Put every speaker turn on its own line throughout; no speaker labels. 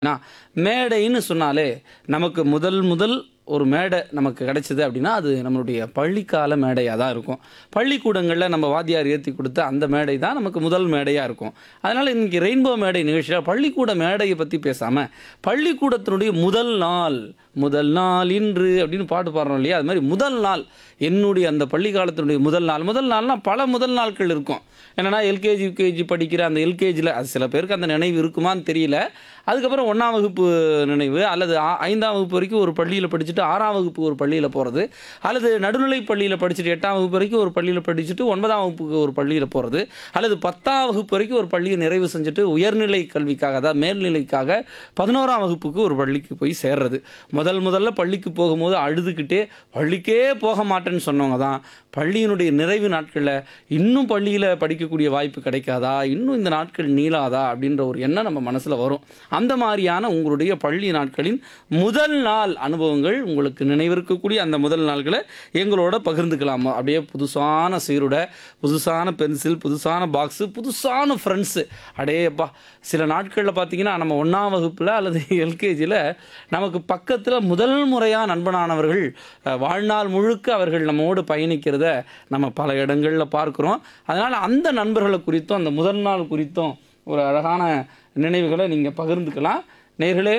ஏன்னா மேடைன்னு சொன்னாலே நமக்கு முதல் முதல் ஒரு மேடை நமக்கு கிடைச்சது அப்படின்னா அது நம்மளுடைய பள்ளிக்கால மேடையாக தான் இருக்கும் பள்ளிக்கூடங்களில் நம்ம வாத்தியார் ஏற்றி கொடுத்த அந்த மேடை தான் நமக்கு முதல் மேடையாக இருக்கும் அதனால் இன்னைக்கு ரெயின்போ மேடை நிகழ்ச்சியில் பள்ளிக்கூட மேடையை பற்றி பேசாமல் பள்ளிக்கூடத்தினுடைய முதல் நாள் முதல் நாள் இன்று அப்படின்னு பாட்டு பாடுறோம் இல்லையா அது மாதிரி முதல் நாள் என்னுடைய அந்த பள்ளி காலத்தினுடைய முதல் நாள் முதல் நாள்னா பல முதல் நாட்கள் இருக்கும் என்னன்னா எல்கேஜி யூகேஜி படிக்கிற அந்த எல்கேஜியில் அது சில பேருக்கு அந்த நினைவு இருக்குமான்னு தெரியல அதுக்கப்புறம் ஒன்றாம் வகுப்பு நினைவு அல்லது ஆ- ஐந்தாம் வகுப்பு வரைக்கும் ஒரு பள்ளியில் படிச்சுட்டு ஆறாம் வகுப்பு ஒரு பள்ளியில் போகிறது அல்லது நடுநிலை பள்ளியில் படிச்சுட்டு எட்டாம் வகுப்பு வரைக்கும் ஒரு பள்ளியில் படிச்சுட்டு ஒன்பதாம் வகுப்புக்கு ஒரு பள்ளியில் போகிறது அல்லது பத்தாம் வகுப்பு வரைக்கும் ஒரு பள்ளியை நிறைவு செஞ்சுட்டு உயர்நிலை கல்விக்காக அதாவது மேல்நிலைக்காக பதினோராம் வகுப்புக்கு ஒரு பள்ளிக்கு போய் சேர்றது முதல் முதல்ல பள்ளிக்கு போகும்போது அழுதுகிட்டே பள்ளிக்கே போக மாட்டேன்னு சொன்னவங்க தான் பள்ளியினுடைய நிறைவு நாட்களில் இன்னும் பள்ளியில் படிக்கக்கூடிய வாய்ப்பு கிடைக்காதா இன்னும் இந்த நாட்கள் நீளாதா அப்படின்ற ஒரு எண்ணம் நம்ம மனசில் வரும் அந்த மாதிரியான உங்களுடைய பள்ளி நாட்களின் முதல் நாள் அனுபவங்கள் உங்களுக்கு நினைவிருக்கக்கூடிய அந்த முதல் நாள்களை எங்களோட பகிர்ந்துக்கலாமா அப்படியே புதுசான சீருடை புதுசான பென்சில் புதுசான பாக்ஸு புதுசான ஃப்ரெண்ட்ஸு அடேப்பா சில நாட்களில் பார்த்தீங்கன்னா நம்ம ஒன்றாம் வகுப்பில் அல்லது எல்கேஜியில் நமக்கு பக்கத்தில் முதல் முறையாக நண்பனானவர்கள் அஹ், வாழ்நாள் முழுக்க அவர்கள் நம்மோடு பயணிக்கிறத நம்ம பல இடங்களில் பார்க்குறோம் அதனால் அந்த நண்பர்களை குறித்தும் அந்த முதல் நாள் குறித்தும் ஒரு அழகான நினைவுகளை நீங்கள் பகிர்ந்துக்கலாம் நேர்களே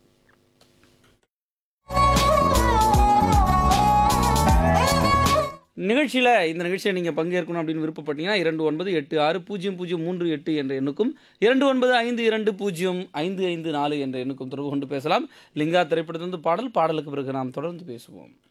நிகழ்ச்சியில் இந்த நிகழ்ச்சியில் நீங்கள் பங்கேற்கணும் அப்படின்னு விருப்பப்பட்டீங்கன்னா இரண்டு ஒன்பது எட்டு ஆறு பூஜ்ஜியம் பூஜ்ஜியம் மூன்று எட்டு என்ற எண்ணுக்கும் இரண்டு ஒன்பது ஐந்து இரண்டு பூஜ்ஜியம் ஐந்து ஐந்து நாலு என்ற எண்ணுக்கும் தொடர்பு கொண்டு பேசலாம் லிங்கா திரைப்படத்திலிருந்து பாடல் பாடலுக்கு பிறகு நாம் தொடர்ந்து பேசுவோம்